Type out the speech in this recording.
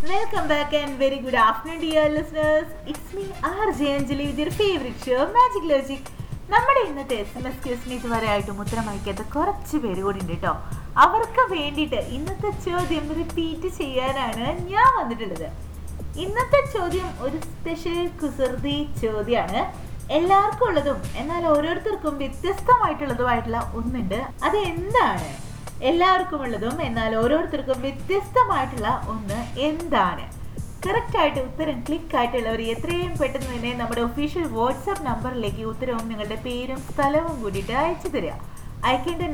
Welcome back and very good afternoon dear listeners. It's me RJ Anjali with your favorite show Magic Logic. നമ്മുടെ ഇന്നത്തെ S M S ക്യൂസിന് ഇതുവരെ ആയിട്ടും ഉത്തരം അയക്കാത്ത കുറച്ച് പേര് കൂടി ഉണ്ട് കേട്ടോ അവർക്ക് വേണ്ടിയിട്ട് ഇന്നത്തെ ചോദ്യം റിപ്പീറ്റ് ചെയ്യാനാണ് ഞാൻ വന്നിട്ടുള്ളത് ഇന്നത്തെ ചോദ്യം ഒരു സ്പെഷ്യൽ കുസൃതി ചോദ്യമാണ് എല്ലാവർക്കും ഉള്ളതും എന്നാൽ ഓരോരുത്തർക്കും വ്യത്യസ്തമായിട്ടുള്ളതുമായിട്ടുള്ള ഒന്നുണ്ട് അത് എന്താണ് എല്ലാവർക്കും ഉള്ളതും എന്നാൽ ഓരോരുത്തർക്കും വ്യത്യസ്തമായിട്ടുള്ള ഒന്ന് എന്താണ് കറക്റ്റ് ആയിട്ട് ഉത്തരം ക്ലിക്ക് ആയിട്ടുള്ളവർ എത്രയും പെട്ടെന്ന് തന്നെ നമ്മുടെ ഒഫീഷ്യൽ വാട്സാപ്പ് നമ്പറിലേക്ക് ഉത്തരവും നിങ്ങളുടെ പേരും സ്ഥലവും കൂടിയിട്ട് അയച്ചു തരിക അയക്കേണ്ട